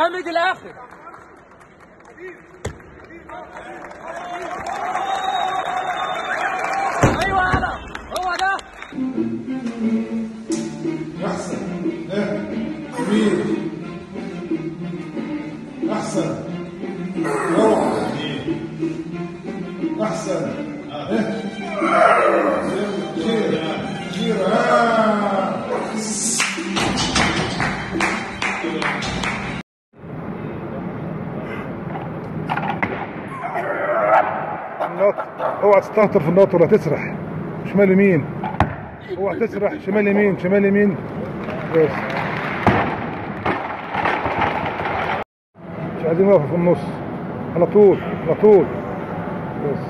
جامد الاخر ايوه يلا هو ده احسن ها جميل احسن روعه احسن ها خير خير ها النط اوعى تستهتر في النط ولا تسرح شمال يمين اوعى تسرح شمال يمين شمال يمين بس مش عايزين نقف في النص على طول على طول بس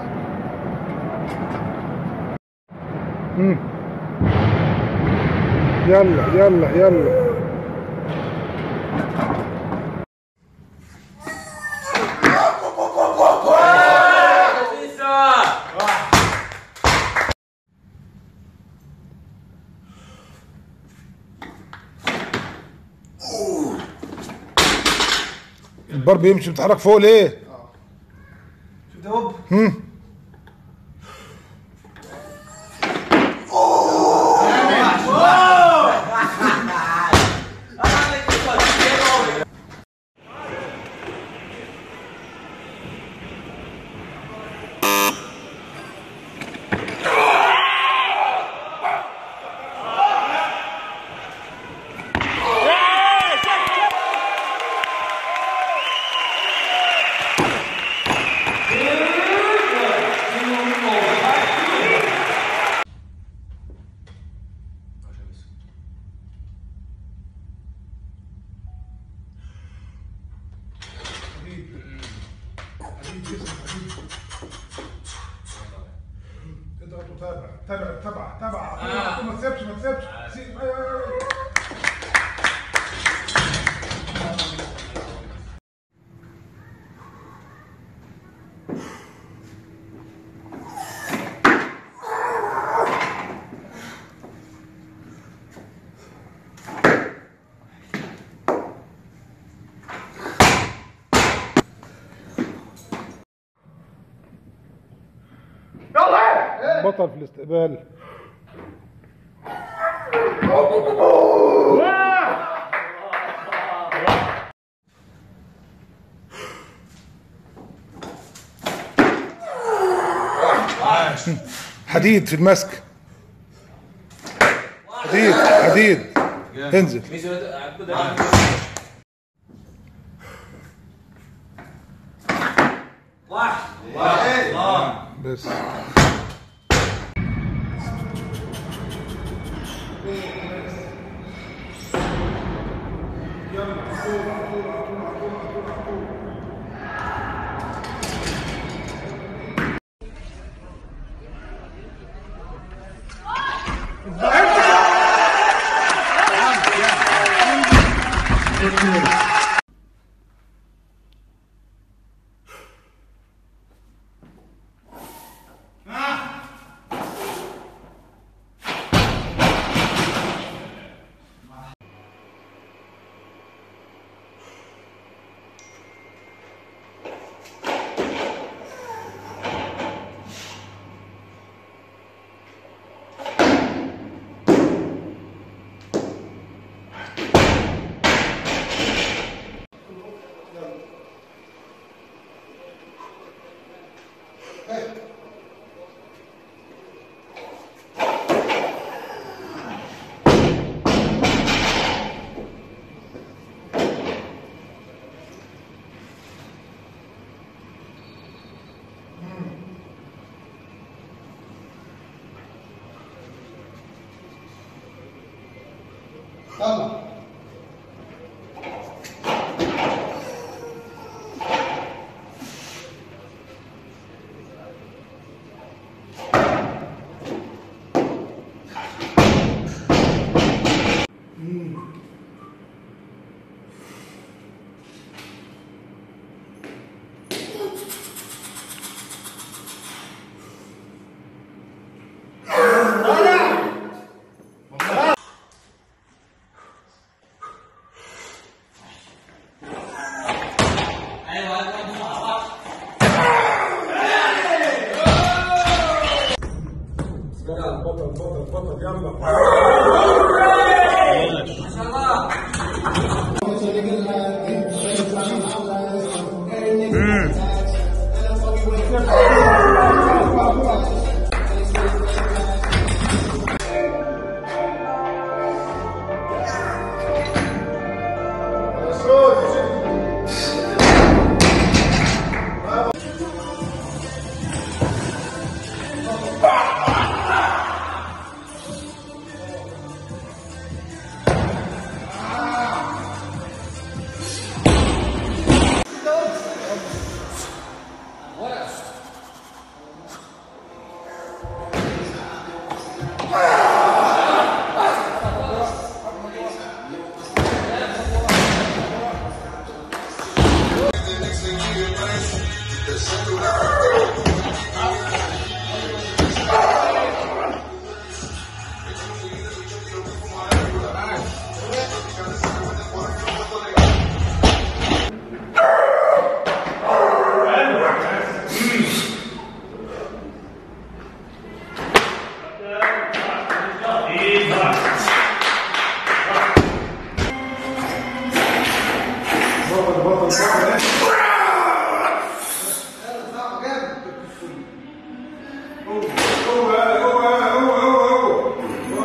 مم. يلا يلا يلا البار بيمشي بيتحرك فوق ليه؟ هم؟ اضغط وتابع تابع تابع تابع ما تسيبش ما تسيبش سيب. أيوة، أيوة، أيوة. بطل في الاستقبال حديد في المسك حديد حديد انزل بس يلا بطل بطل يلا بطل بطل بطل هو هو هو هو هو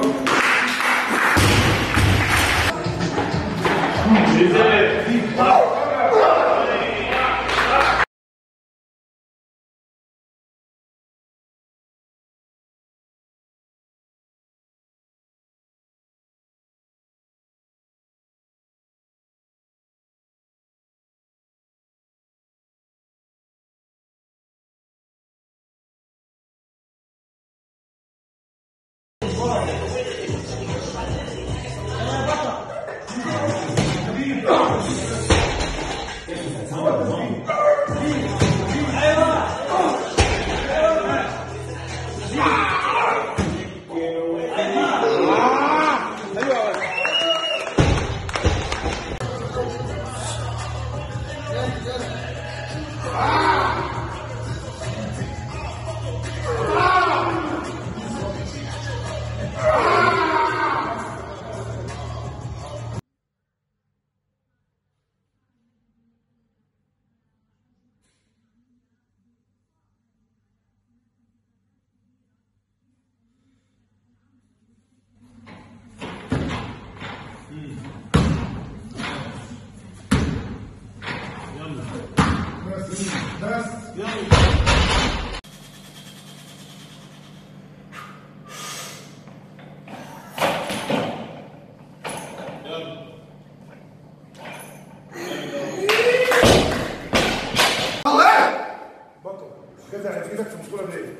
بطل جزع في ايدك في مشكله ليه؟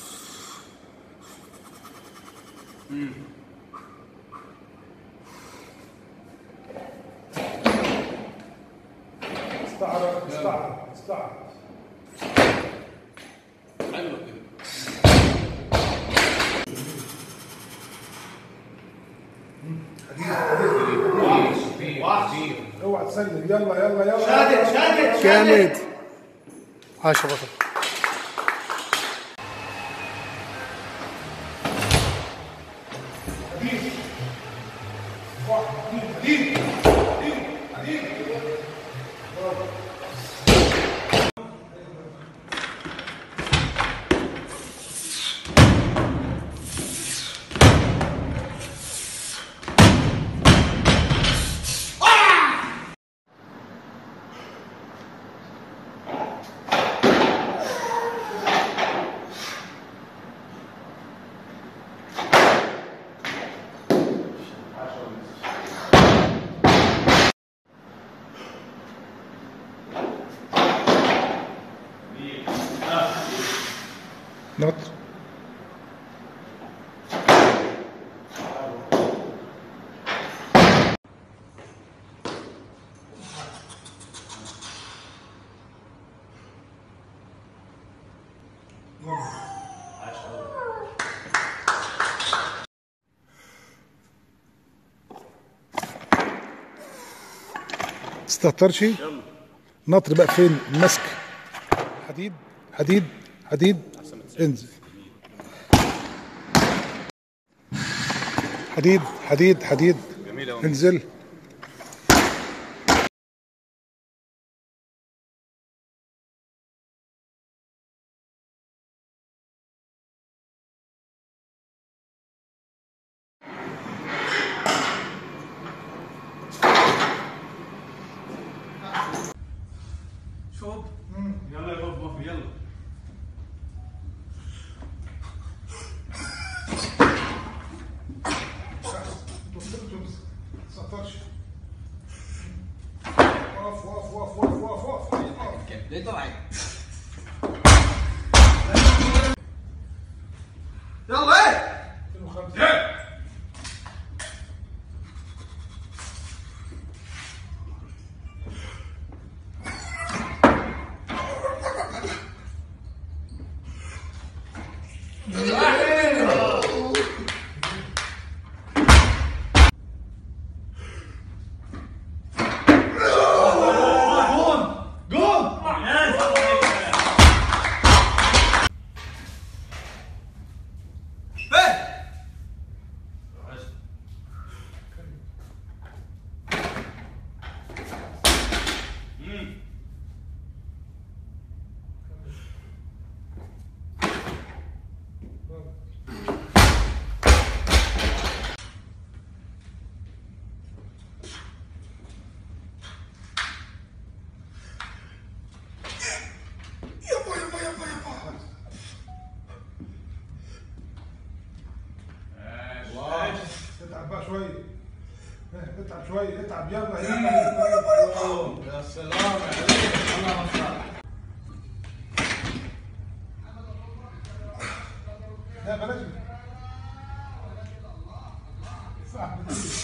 استعرض استعرض استعرض اوعى تسلم يلا يلا يلا شادد شادد جامد عاش يا بطل نط تستهترش نطر بقى فين مسك حديد حديد حديد انزل حديد حديد حديد انزل يلا يا بابا يلا وقف وقف وقف وقف وقف وقف ليه طبعا يلا ايه 205 اتعب بقى شويه اه، اتعب شويه اتعب يلا يلا يلا يا سلام عليك الله مصلحة لا بلاش صح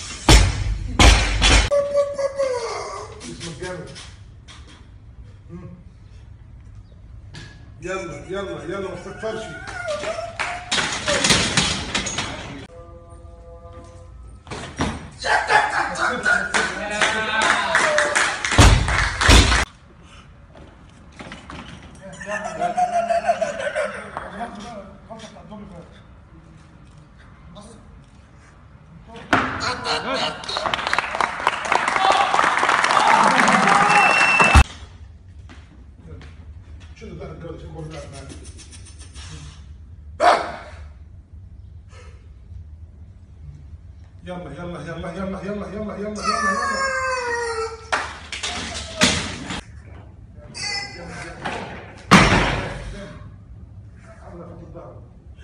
اسمك جامد مم. يلا يلا يلا ما تستكفرش شنو ده الرجاله شنو بقول لك يلا يلا يلا يلا يلا يلا يلا يلا يلا الله يحط الدعوة.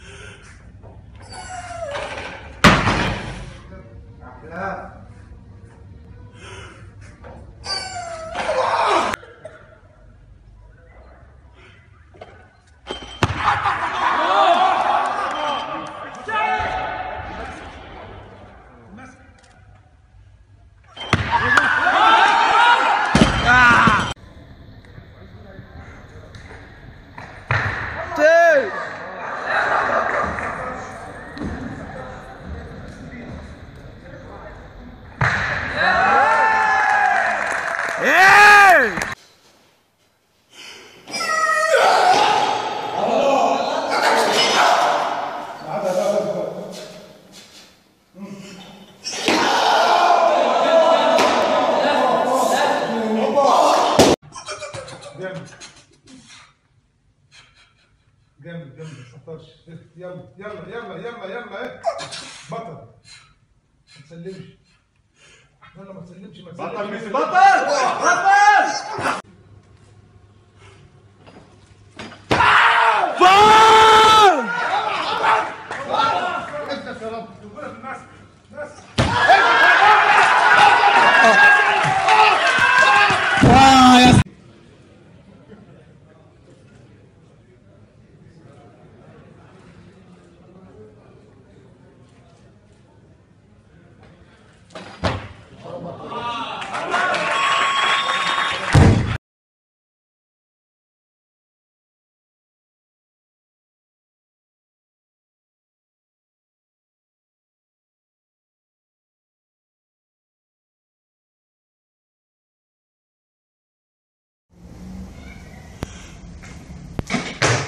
لا هذا لا لا جامد جامد جامد ما تخطرش يلا يلا يلا يلا يلا ايه بطل ما تسلمش يلا ما تسلمش ما تسلمش بطل ميسي بطل بطل انت يا رب تقولها في الناس ناس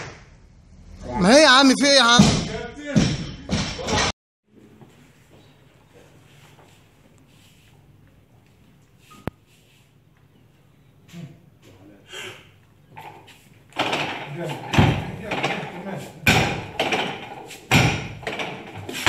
ما هي يا عم في ايه يا عم جامد